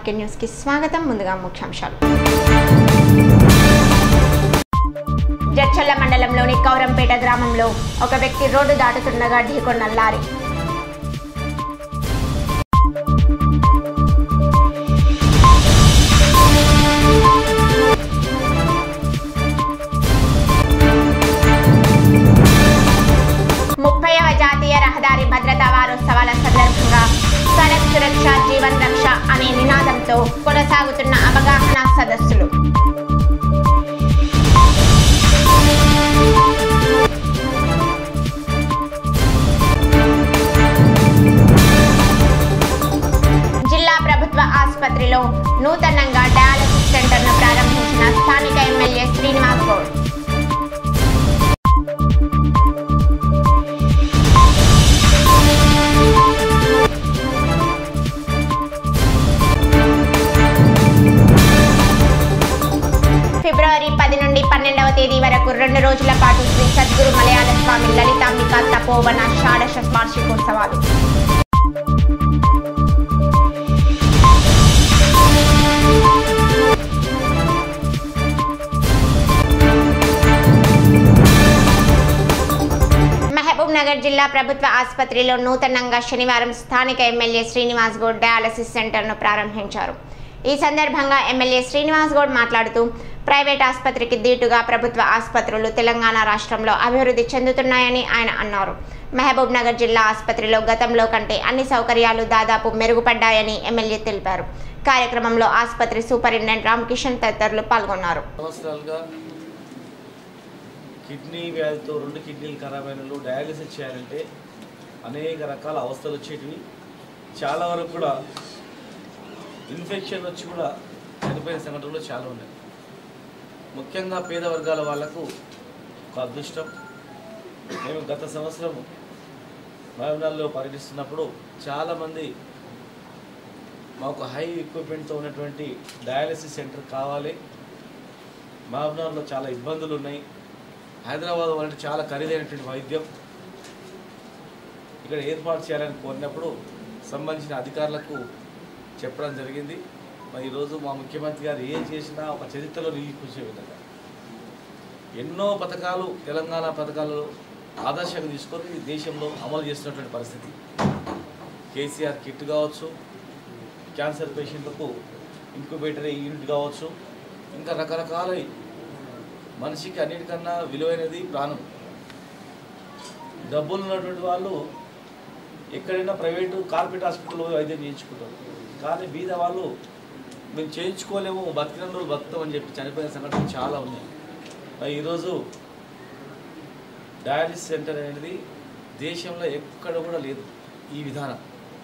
RK న్యూస్కి స్వాగతం ముందుగా ముఖ్యాంశాలు జడ్చల్ల మండలంలోని కౌరంపేట గ్రామంలో ఒక వ్యక్తి రోడ్డు దాటుతుండగా ఢీకొన్న లారీ ముప్పైవ జాతీయ రహదారి భద్రతా వారోత్సవాల సందర్భంగా సడక్ సురక్ష జీవన్ రక్ష అనే నినాదంతో కొనసాగుతున్న అవగాహన సదస్సులు జిల్లా ప్రభుత్వ ఆసుపత్రిలో నూతనంగా డయాలసిస్ సెంటర్ను ప్రారంభించిన స్థానిక ఎమ్మెల్యే శ్రీనివాస్ గౌడ్ ఫిబ్రవరి పది నుండి పన్నెండవ తేదీ వరకు రెండు రోజుల పాటు శ్రీ సద్గురు మలయాళ స్వామి లలితాంబిక తపోవన షాడశ వార్షికోత్సవాలు మహబూబ్ నగర్ జిల్లా ప్రభుత్వ ఆసుపత్రిలో నూతనంగా శనివారం స్థానిక ఎమ్మెల్యే శ్రీనివాస్ గౌడ్ డయాలసిస్ సెంటర్ను ప్రారంభించారు ఈ సందర్భంగా ఎమ్మెల్యే శ్రీనివాస్ గౌడ్ మాట్లాడుతూ ప్రైవేట్ ఆసుపత్రికి దీటుగా ప్రభుత్వ ఆసుపత్రులు తెలంగాణ రాష్ట్రంలో అభివృద్ధి చెందుతున్నాయని ఆయన అన్నారు మహబూబ్ నగర్ జిల్లా ఆసుపత్రిలో గతంలో కంటే అన్ని సౌకర్యాలు దాదాపు మెరుగుపడ్డాయని ఎమ్మెల్యే తెలిపారు కార్యక్రమంలో ఆసుపత్రి సూపరింటెండెంట్ రామకిషన్ తదితరులు పాల్గొన్నారు సంవత్సరాలుగా కిడ్నీ వ్యాధితో రెండు కిడ్నీలు ఖరాబ్ అయిన వాళ్ళు డయాలసిస్ చేయాలంటే అనేక రకాల అవస్థలు వచ్చేటివి చాలా వరకు కూడా ఇన్ఫెక్షన్ వచ్చి కూడా చనిపోయిన సంఘటనలు చాలా ఉన్నాయి ముఖ్యంగా పేద వర్గాల వాళ్లకు ఒక అదృష్టం మేము గత సంవత్సరం మహబూబ్నగర్లో పర్యటిస్తున్నప్పుడు చాలామంది మాకు హై ఎక్విప్మెంట్తో ఉన్నటువంటి డయాలసిస్ సెంటర్ కావాలి మహబూబ్నగర్లో చాలా ఇబ్బందులు ఉన్నాయి హైదరాబాద్ వంటి చాలా ఖరీదైనటువంటి వైద్యం ఇక్కడ ఏర్పాటు చేయాలని కోరినప్పుడు సంబంధించిన అధికారులకు చెప్పడం జరిగింది మరి ఈరోజు మా ముఖ్యమంత్రి గారు ఏం చేసినా ఒక చరిత్రలో నిలిచిపోసే విధంగా ఎన్నో పథకాలు తెలంగాణ పథకాలు ఆదర్శంగా తీసుకొని దేశంలో అమలు చేస్తున్నటువంటి పరిస్థితి కేసీఆర్ కిట్ కావచ్చు క్యాన్సర్ పేషెంట్లకు ఇంక్యుబేటర్ యూనిట్ కావచ్చు ఇంకా రకరకాల మనిషికి అన్నిటికన్నా విలువైనది ప్రాణం డబ్బులు ఉన్నటువంటి వాళ్ళు ఎక్కడైనా ప్రైవేటు కార్పొరేట్ హాస్పిటల్లో వైద్యం చేయించుకుంటారు కానీ బీద వాళ్ళు మేము చేయించుకోలేము బతికిన రోజులు బతుకుతాం అని చెప్పి చనిపోయిన సంఘటనలు చాలా ఉన్నాయి మరి ఈరోజు డయాలిసిస్ సెంటర్ అనేది దేశంలో ఎక్కడ కూడా లేదు ఈ విధానం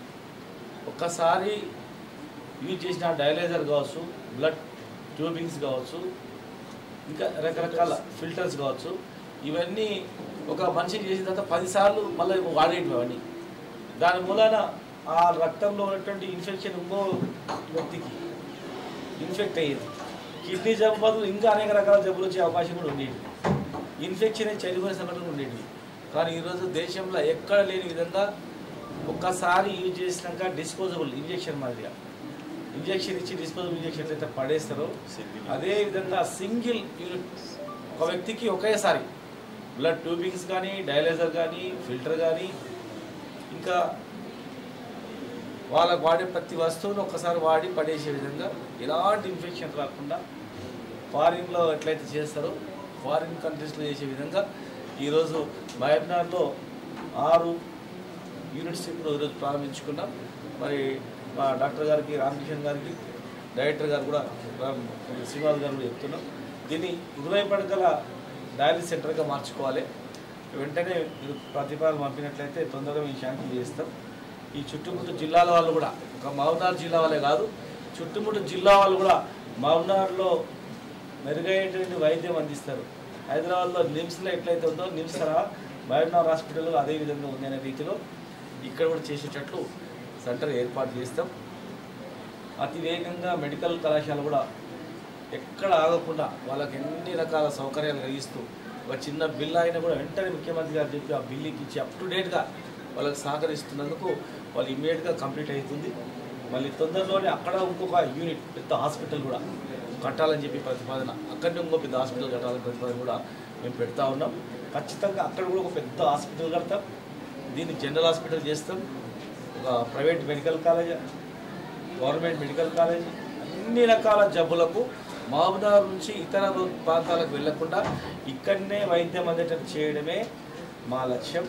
ఒక్కసారి యూజ్ చేసిన డయలైజర్ కావచ్చు బ్లడ్ ట్యూబింగ్స్ కావచ్చు ఇంకా రకరకాల ఫిల్టర్స్ కావచ్చు ఇవన్నీ ఒక మనిషి చేసిన తర్వాత పదిసార్లు మళ్ళీ వాడేటివి అవన్నీ దాని మూలాన ఆ రక్తంలో ఉన్నటువంటి ఇన్ఫెక్షన్ ఇంకో వ్యక్తికి ఇన్ఫెక్ట్ అయ్యేది కిడ్నీ జబ్బు బదులు ఇంకా అనేక రకాల జబ్బులు వచ్చే అవకాశం కూడా ఉండేది ఇన్ఫెక్షన్ అయి చనిపోయిన సంఘటనలు ఉండేవి కానీ ఈరోజు దేశంలో ఎక్కడ లేని విధంగా ఒక్కసారి యూజ్ చేసినాక డిస్పోజబుల్ ఇంజెక్షన్ మాదిరిగా ఇంజెక్షన్ ఇచ్చి డిస్పోజబుల్ ఇంజెక్షన్ అయితే పడేస్తారో అదే విధంగా సింగిల్ యూనిట్ ఒక వ్యక్తికి ఒకేసారి బ్లడ్ ట్యూబింగ్స్ కానీ డయలైజర్ కానీ ఫిల్టర్ కానీ ఇంకా వాళ్ళకు వాడే ప్రతి వస్తువును ఒక్కసారి వాడి పడేసే విధంగా ఎలాంటి ఇన్ఫెక్షన్ రాకుండా ఫారిన్లో ఎట్లయితే చేస్తారో ఫారిన్ కంట్రీస్లో చేసే విధంగా ఈరోజు మహబూబ్నగర్లో ఆరు యూనిట్స్ ఇప్పుడు ఈరోజు ప్రారంభించుకున్నాం మరి మా డాక్టర్ గారికి రామకిషన్ గారికి డైరెక్టర్ గారు కూడా రామ్ శ్రీనివాస్ గారు కూడా చెప్తున్నాం దీన్ని ఇరవై పడకల డయాలిసిస్ సెంటర్గా మార్చుకోవాలి వెంటనే మీరు ప్రతిపాదన పంపినట్లయితే తొందరగా మేము శాంక్షన్ చేస్తాం ఈ చుట్టుముట్టు జిల్లాల వాళ్ళు కూడా ఒక మహబూబ్నగర్ జిల్లా వాళ్ళే కాదు చుట్టుముట్టు జిల్లా వాళ్ళు కూడా మహబూబ్నగర్లో మెరుగైనటువంటి వైద్యం అందిస్తారు హైదరాబాద్లో నిమ్స్లో ఎట్లయితే ఉందో నిమ్స్ తరహా మహబూబ్నగర్ హాస్పిటల్ అదే విధంగా ఉంది అనే రీతిలో ఇక్కడ కూడా చేసేటట్లు సెంటర్ ఏర్పాటు చేస్తాం అతి వేగంగా మెడికల్ కళాశాల కూడా ఎక్కడ ఆగకుండా వాళ్ళకి ఎన్ని రకాల సౌకర్యాలు కలిగిస్తూ ఒక చిన్న బిల్ అయినా కూడా వెంటనే ముఖ్యమంత్రి గారు చెప్పి ఆ బిల్లుకి ఇచ్చి అప్ టు డేట్గా వాళ్ళకి సహకరిస్తున్నందుకు వాళ్ళు ఇమ్మీడియట్గా కంప్లీట్ అవుతుంది మళ్ళీ తొందరలోనే అక్కడ ఇంకొక యూనిట్ పెద్ద హాస్పిటల్ కూడా కట్టాలని చెప్పి ప్రతిపాదన అక్కడనే ఇంకో పెద్ద హాస్పిటల్ కట్టాలని ప్రతిపాదన కూడా మేము పెడతా ఉన్నాం ఖచ్చితంగా అక్కడ కూడా ఒక పెద్ద హాస్పిటల్ కడతాం దీన్ని జనరల్ హాస్పిటల్ చేస్తాం ఒక private medical college government medical college అన్ని రకాల జబ్బులకు మహబూబ్నగర్ నుంచి ఇతర రో- ప్రాంతాలకు వెళ్లకుండా ఇక్కడనే వైద్యం అందేటట్టు చేయడమే మా లక్ష్యం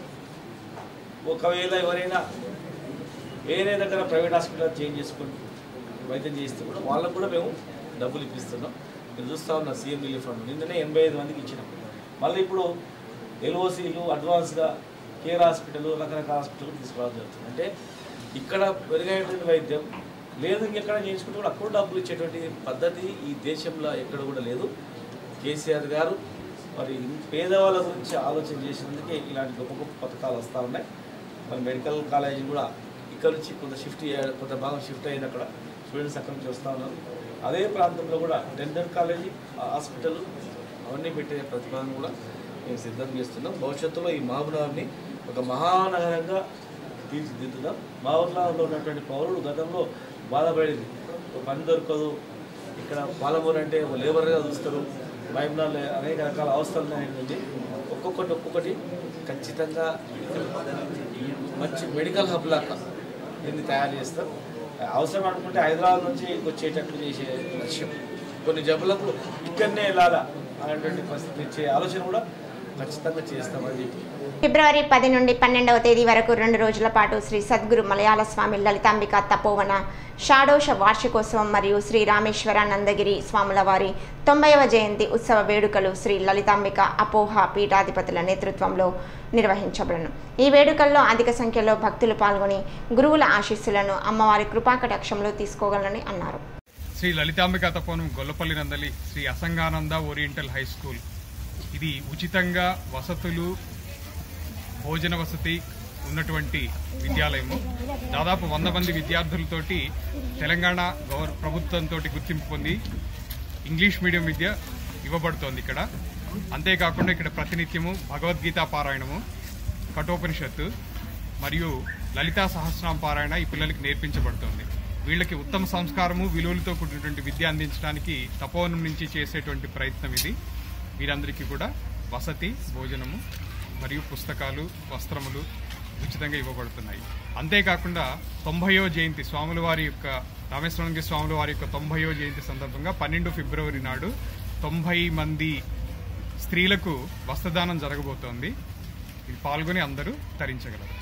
ఒకవేళ ఎవరైనా వేరే దగ్గర ప్రైవేట్ హాస్పిటల్ చేంజ్ చేసుకుని వైద్యం చేస్తే కూడా వాళ్ళకు కూడా మేము డబ్బులు ఇప్పిస్తున్నాం మీరు చూస్తూ ఉన్న సీఎం రిలీఫ్ ఫండ్ నిన్ననే ఎనభై ఐదు మందికి ఇచ్చినాం మళ్ళీ ఇప్పుడు ఎల్ఓసీలు అడ్వాన్స్గా కేర్ హాస్పిటల్ రకరకాల హాస్పిటల్ తీసుకోవడం జరుగుతుంది అంటే ఇక్కడ మెరుగైనటువంటి వైద్యం లేదు ఇంకెక్కడ చేయించుకుంటే కూడా అప్పుడు డబ్బులు ఇచ్చేటువంటి పద్ధతి ఈ దేశంలో ఎక్కడ కూడా లేదు కేసీఆర్ గారు మరి పేదవాళ్ళ గురించి ఆలోచన చేసినందుకే ఇలాంటి గొప్ప గొప్ప పథకాలు వస్తూ ఉన్నాయి మరి మెడికల్ కాలేజీ కూడా ఇక్కడ నుంచి కొంత షిఫ్ట్ అయ్యా- కొంత భాగం షిఫ్ట్ అయింది అక్కడ స్టూడెంట్స్ అక్కడి నుంచి వస్తూ ఉన్నారు అదే ప్రాంతంలో కూడా డెంటల్ కాలేజీ హాస్పిటల్ అవన్నీ పెట్టే ప్రతిపాదన కూడా మేము సిద్ధం చేస్తున్నాం భవిష్యత్తులో ఈ మహబూబ్నగర్ని ఒక మహానగరంగా తీర్చిదిద్దుదాం మహబూబ్నగర్లో ఉన్నటువంటి పౌరుడు గతంలో బాధపడేది ఒక పని దొరకదు ఇక్కడ పాలమూరు అంటే ఒక లేబర్గా చూస్తారు మహబూబ్నగర్లో అనేక రకాల అవస్థలు ఉన్నాయండి ఒక్కొక్కటి ఒక్కొక్కటి ఖచ్చితంగా మంచి మెడికల్ హబ్ లాగా దీన్ని తయారు చేస్తాం అవసరం అనుకుంటే హైదరాబాద్ నుంచి వచ్చేటట్లు చేసే లక్ష్యం కొన్ని జబ్బులకు ఇక్కడనే వెళ్ళాలా అనేటువంటి పరిస్థితి ఇచ్చే ఆలోచన కూడా ఖచ్చితంగా చేస్తామని చెప్పి ఫిబ్రవరి పది నుండి పన్నెండవ తేదీ వరకు రెండు రోజుల పాటు శ్రీ సద్గురు మలయాళ స్వామి లలితాంబిక తపోవన షాడోష వార్షికోత్సవం మరియు శ్రీ రామేశ్వర నందగిరి స్వాముల వారి తొంభైవ జయంతి ఉత్సవ వేడుకలు శ్రీ లలితాంబిక అపోహ పీఠాధిపతుల నేతృత్వంలో నిర్వహించబడను ఈ వేడుకల్లో అధిక సంఖ్యలో భక్తులు పాల్గొని గురువుల ఆశీస్సులను అమ్మవారి కృపాకటాక్షంలో తీసుకోగలరని అన్నారు శ్రీ లలితాంబిక తపోనం గొల్లపల్లి నందలి Shri Asangananda oriental high school ఇది ఉచితంగా వసతులు భోజన వసతి ఉన్నటువంటి విద్యాలయము దాదాపు వంద మంది విద్యార్థులతోటి తెలంగాణ గౌర ప్రభుత్వంతో గుర్తింపు పొంది ఇంగ్లీష్ మీడియం విద్య ఇవ్వబడుతోంది ఇక్కడ అంతేకాకుండా ఇక్కడ ప్రతినిత్యము భగవద్గీత పారాయణము కఠోపనిషత్తు మరియు లలితా సహస్రాం పారాయణ ఈ పిల్లలకి నేర్పించబడుతోంది వీళ్ళకి ఉత్తమ సంస్కారము విలువలతో కూడినటువంటి విద్య అందించడానికి తపోవనం నుంచి చేసేటువంటి ప్రయత్నం ఇది వీరందరికీ కూడా వసతి భోజనము మరియు పుస్తకాలు వస్త్రములు ఉచితంగా ఇవ్వబడుతున్నాయి అంతేకాకుండా తొంభయో జయంతి స్వాముల వారి యొక్క రామేశ్వరంగి స్వాముల వారి యొక్క తొంభయో జయంతి సందర్భంగా పన్నెండు ఫిబ్రవరి నాడు తొంభై మంది స్త్రీలకు వస్త్రదానం జరగబోతోంది ఇది పాల్గొని అందరూ తరించగలరు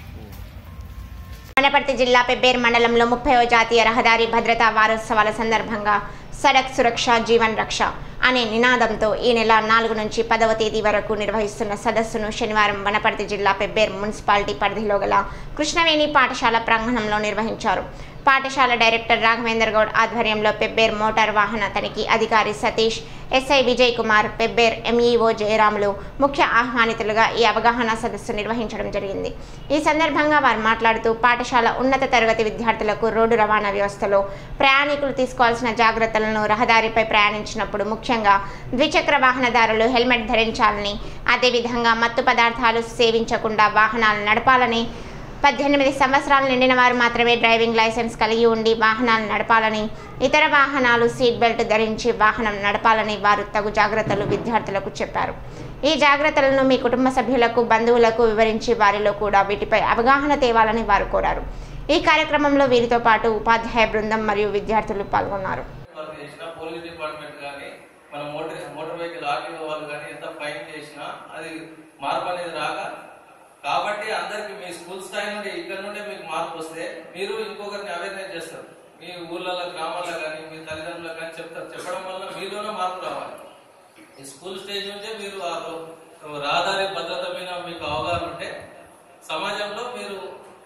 వనపర్తి జిల్లా పెబ్బేరు మండలంలో ముప్పైవ జాతీయ రహదారి భద్రతా వారోత్సవాల సందర్భంగా సడక్ సురక్ష జీవన్ రక్ష అనే నినాదంతో ఈ నెల నాలుగు నుంచి పదవ తేదీ వరకు నిర్వహిస్తున్న సదస్సును శనివారం వనపర్తి జిల్లా పెబ్బేరు మున్సిపాలిటీ పరిధిలో గల కృష్ణవేణి పాఠశాల ప్రాంగణంలో నిర్వహించారు పాఠశాల డైరెక్టర్ రాఘవేందర్ గౌడ్ ఆధ్వర్యంలో పెబ్బేర్ మోటార్ వాహన తనిఖీ అధికారి సతీష్ ఎస్ఐ విజయ్ కుమార్ పెబ్బేర్ ఎంఈఓ జయరాములు ముఖ్య ఆహ్వానితులుగా ఈ అవగాహన సదస్సు నిర్వహించడం జరిగింది ఈ సందర్భంగా వారు మాట్లాడుతూ పాఠశాల ఉన్నత తరగతి విద్యార్థులకు రోడ్డు రవాణా వ్యవస్థలో ప్రయాణికులు తీసుకోవాల్సిన జాగ్రత్తలను రహదారిపై ప్రయాణించినప్పుడు ముఖ్యంగా ద్విచక్ర వాహనదారులు హెల్మెట్ ధరించాలని అదేవిధంగా మత్తు పదార్థాలు సేవించకుండా వాహనాలు నడపాలని పద్దెనిమిది సంవత్సరాలు నిండిన వారు మాత్రమే డ్రైవింగ్ లైసెన్స్ కలిగి ఉండి వాహనాలు నడపాలని ఇతర వాహనాలు సీట్ బెల్ట్ ధరించి వాహనం నడపాలని వారు తగు జాగ్రత్తలు విద్యార్థులకు చెప్పారు ఈ జాగ్రత్తలను మీ కుటుంబ సభ్యులకు బంధువులకు వివరించి వారిలో కూడా వీటిపై అవగాహన తేవాలని వారు కోరారు ఈ కార్యక్రమంలో వీరితో పాటు ఉపాధ్యాయ బృందం మరియు విద్యార్థులు పాల్గొన్నారు వర్క్ చేసినా పోలీస్ డిపార్ట్మెంట్ కానీ మన మోటార్ మోటార్ వెహికల్ ఆర్టీఓ వాళ్ళు కానీ ఎంత ఫైన్ చేసినా అది మార్పు అనేది రాక కాబట్టి అందరికి మీ స్కూల్ స్థాయి నుండి ఇక్కడ నుండి మీకు మార్పు వస్తే మీరు ఇంకొకరిని అవేర్నెస్ చేస్తారు మీ ఊర్లలో గ్రామాల్లో కానీ మీ తల్లిదండ్రులకు కానీ చెప్తారు చెప్పడం వల్ల మీలోనే మార్పు రావాలి ఈ స్కూల్ స్టేజ్ నుంచే మీరు ఆ రో- రహదారి భద్రత మీద మీకు అవగాహన ఉంటే సమాజంలో మీరు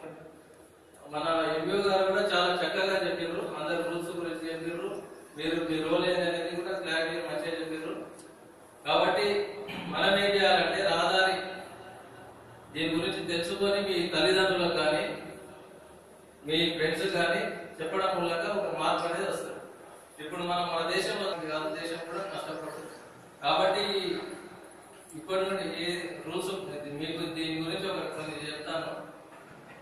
మన ఎంపీ గారు కూడా చాలా చక్కగా చెప్పారు అందరు రూల్స్ గురించి చెప్పారు మీరు మీ రోల్ ఏంది అనేది కూడా క్లారిటీ మంచిగా చెప్పారు కాబట్టి మనం ఏం చేయాలంటే రహదారి దీని గురించి తెలుసుకొని మీ తల్లిదండ్రులకు కానీ మీ ఫ్రెండ్స్ కానీ చెప్పడం మూలంగా ఒక మార్పు అనేది వస్తుంది ఇప్పుడు మనం మన దేశంలో కాదు దేశం కూడా కష్టపడుతుంది కాబట్టి ఇప్పటి నుండి ఏ రూల్స్ మీకు దీని గురించి ఒక కొన్ని చెప్తాను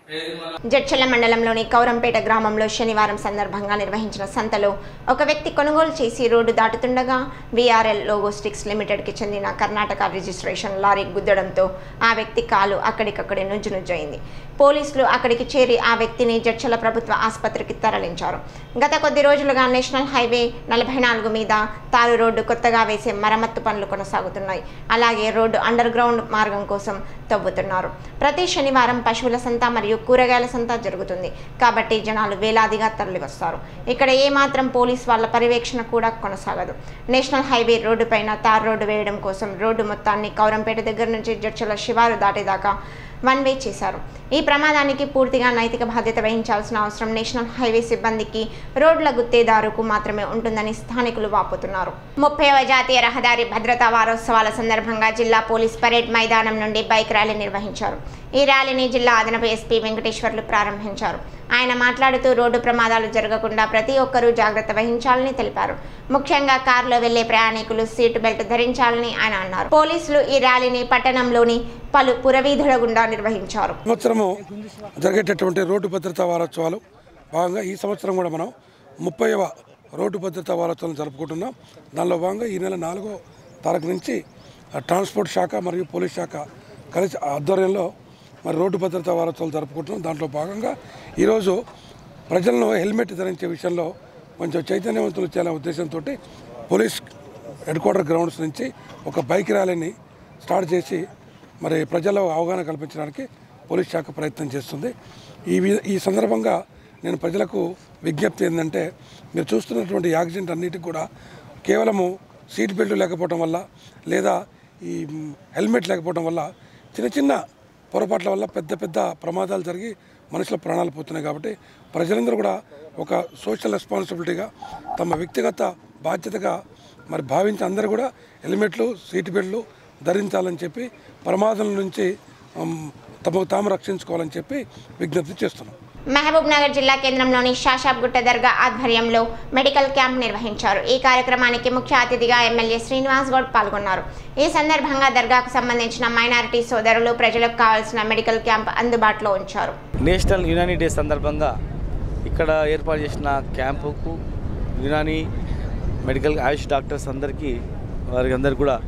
ఏది మన జడ్చల్ల మండలంలోని కౌరంపేట గ్రామంలో శనివారం సందర్భంగా నిర్వహించిన సంతలో ఒక వ్యక్తి కొనుగోలు చేసి రోడ్డు దాటుతుండగా విఆర్ఎల్ లోగోస్టిక్స్ లిమిటెడ్కి చెందిన కర్ణాటక రిజిస్ట్రేషన్ లారీ గుద్దడంతో ఆ వ్యక్తి కాలు అక్కడికక్కడే నుజ్జు నుజ్జయింది పోలీసులు అక్కడికి చేరి ఆ వ్యక్తిని జడ్చల ప్రభుత్వ ఆసుపత్రికి తరలించారు గత కొద్ది రోజులుగా నేషనల్ హైవే నలభై నాలుగు మీద తారు రోడ్డు కొత్తగా వేసే మరమ్మత్తు పనులు కొనసాగుతున్నాయి అలాగే రోడ్డు అండర్ గ్రౌండ్ మార్గం కోసం తవ్వుతున్నారు ప్రతి శనివారం పశువుల సంత మరియు కూరగాయల సంత జరుగుతుంది కాబట్టి జనాలు వేలాదిగా తరలివస్తారు ఇక్కడ ఏమాత్రం పోలీస్ వాళ్ళ పర్యవేక్షణ కూడా కొనసాగదు నేషనల్ హైవే రోడ్డు పైన తార్ రోడ్డు వేయడం కోసం రోడ్డు మొత్తాన్ని కౌరంపేట దగ్గర నుంచి జడ్చల శివారు దాటేదాకా వన్ వే చేశారు ఈ ప్రమాదానికి పూర్తిగా నైతిక బాధ్యత వహించాల్సిన అవసరం నేషనల్ హైవే సిబ్బందికి రోడ్ల గుత్తేదారుకు మాత్రమే ఉంటుందని స్థానికులు వాపోతున్నారు ముప్పైవ జాతీయ రహదారి భద్రతా వారోత్సవాల సందర్భంగా జిల్లా పోలీస్ పరేడ్ మైదానం నుండి బైక్ ర్యాలీ నిర్వహించారు ఈ ర్యాలీని జిల్లా అదనపు ఎస్పీ వెంకటేశ్వర్లు ప్రారంభించారు ఆయన మాట్లాడుతూ రోడ్డు ప్రమాదాలు జరగకుండా ప్రతి ఒక్కరూ జాగ్రత్త వహించాలని తెలిపారు ముఖ్యంగా కారులో వెళ్లే ప్రయాణికులు సీటు బెల్ట్ ధరించాలని ఆయన అన్నారు పోలీసులు ఈ ర్యాలీని పట్టణంలోని పలు పురవీధుల గుండా నిర్వహించారు సంవత్సరము జరిగేటటువంటి రోడ్డు భద్రతా వారోత్సవాలు భాగంగా ఈ సంవత్సరం కూడా మనం ముప్పైవ రోడ్డు భద్రతా వారోత్సవాలు జరుపుకుంటున్నాం దానిలో భాగంగా ఈ నెల నాలుగో తారీఖు నుంచి ఆ, ట్రాన్స్పోర్ట్ శాఖ మరియు పోలీస్ శాఖ కలిసి ఆధ్వర్యంలో మరి రోడ్డు భద్రతా వారోత్సవాలు జరుపుకుంటున్నాం దాంట్లో భాగంగా ఈరోజు ప్రజలను హెల్మెట్ ధరించే విషయంలో కొంచెం చైతన్యవంతులు చేయాలనే ఉద్దేశంతో పోలీస్ హెడ్ క్వార్టర్ గ్రౌండ్స్ నుంచి ఒక బైక్ ర్యాలీని స్టార్ట్ చేసి మరి ప్రజల్లో అవగాహన కల్పించడానికి పోలీస్ శాఖ ప్రయత్నం చేస్తుంది ఈ వి- ఈ సందర్భంగా నేను ప్రజలకు విజ్ఞప్తి ఏంటంటే మీరు చూస్తున్నటువంటి యాక్సిడెంట్ అన్నిటికి కూడా కేవలము సీట్ బెల్ట్ లేకపోవడం వల్ల లేదా ఈ మ్, హెల్మెట్ లేకపోవడం వల్ల చిన్న చిన్న పొరపాట్ల వల్ల పెద్ద పెద్ద ప్రమాదాలు జరిగి మనుషుల ప్రాణాలు పోతున్నాయి కాబట్టి ప్రజలందరూ కూడా ఒక సోషల్ రెస్పాన్సిబిలిటీగా తమ వ్యక్తిగత బాధ్యతగా మరి భావించి అందరూ కూడా హెల్మెట్లు సీట్ బెల్ట్లు ధరించాలని చెప్పి ప్రమాదాల నుంచి ఉమ్, తమకు తాము రక్షించుకోవాలని చెప్పి విజ్ఞప్తి చేస్తున్నాం మహబూబ్ నగర్ జిల్లా కేంద్రంలోని షాషాబ్గుట్ట దర్గా ఆధ్వర్యంలో మెడికల్ క్యాంప్ నిర్వహించారు ఈ కార్యక్రమానికి ముఖ్య అతిథిగా ఎమ్మెల్యే శ్రీనివాస్ గౌడ్ పాల్గొన్నారు ఈ సందర్భంగా దర్గాకు సంబంధించిన మైనారిటీ సోదరులు ప్రజలకు కావాల్సిన మెడికల్ క్యాంప్ అందుబాటులో ఉంచారు నేషనల్ యునానీ డే సందర్భంగా ఇక్కడ ఏర్పాటు చేసిన క్యాంపుకు యునానీ మెడికల్ ఆయుష్ డాక్టర్స్ అందరికీ వారికి అందరికి కూడా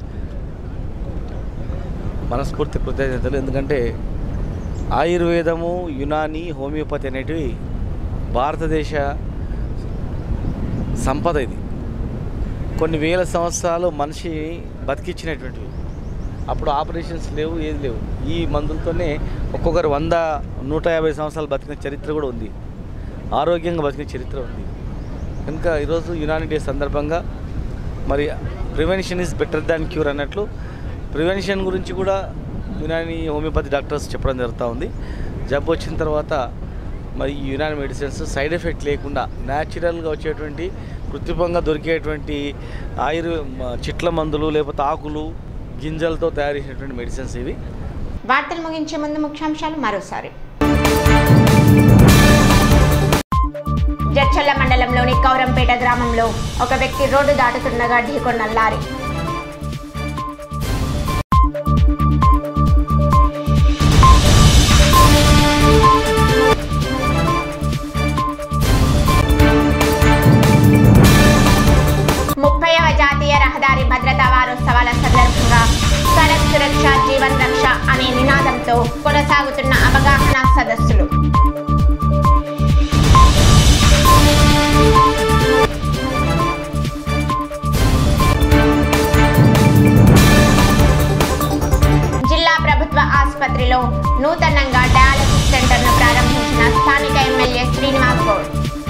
మనస్ఫూర్తి కృతజ్ఞతలు ఎందుకంటే ఆయుర్వేదము యునానీ హోమియోపతి అనేటివి భారతదేశ సంపద ఇది కొన్ని వేల సంవత్సరాలు మనిషి బతికించినటువంటివి అప్పుడు ఆపరేషన్స్ లేవు ఏది లేవు ఈ మందులతోనే ఒక్కొక్కరు వంద నూట యాభై సంవత్సరాలు బతికిన చరిత్ర కూడా ఉంది ఆరోగ్యంగా బతికిన చరిత్ర ఉంది కనుక ఈరోజు యునాని డే సందర్భంగా మరి prevention is better than cure అన్నట్లు ప్రివెన్షన్ గురించి కూడా యునాని హోమియోపతి డాక్టర్స్ చెప్పడం జరుగుతూ ఉంది జబ్బు వచ్చిన తర్వాత మరి ఈ యునాని మెడిసిన్స్ సైడ్ ఎఫెక్ట్ లేకుండా న్యాచురల్గా వచ్చేటువంటి కృత్రిమంగా దొరికేటువంటి ఆయుర్ మ- చెట్ల మందులు లేకపోతే ఆకులు గింజలతో తయారు చేసినటువంటి మెడిసిన్స్ ఇవి వార్తలు ముగించే ముందు ముఖ్యాంశాలు మరోసారి జడ్చల్ల మండలంలోని కౌరంపేట గ్రామంలో ఒక వ్యక్తి రోడ్డు దాటుతుండగా ఢీకొన్న లారీ ముప్పైవ జాతీయ రహదారి భద్రతా వారోత్సవాల సందర్భంగా సడక్ సురక్ష జీవన్ రక్ష అనే నినాదంతో కొనసాగుతున్న అవగాహన సదస్సులు జిల్లా ప్రభుత్వ ఆసుపత్రిలో నూతనంగా డయాలసిస్ సెంటర్ను ప్రారంభించిన స్థానిక ఎమ్మెల్యే శ్రీనివాస్ గౌడ్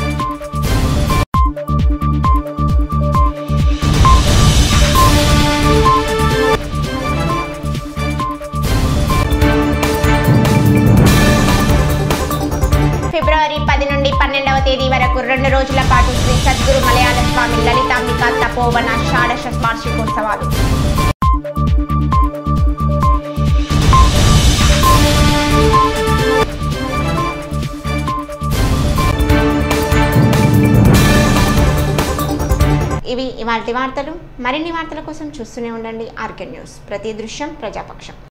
ఫిబ్రవరి పది నుండి పన్నెండవ తేదీ వరకు రెండు రోజుల పాటు శ్రీ సద్గురు మలయాళ స్వామి లలితాంబిక తపోవన షాడశ వార్షికోత్సవాలు ఇవి ఇవాళ వార్తలు మరిన్ని వార్తల కోసం చూస్తూనే ఉండండి ఆర్కే న్యూస్ ప్రతి దృశ్యం ప్రజాపక్షం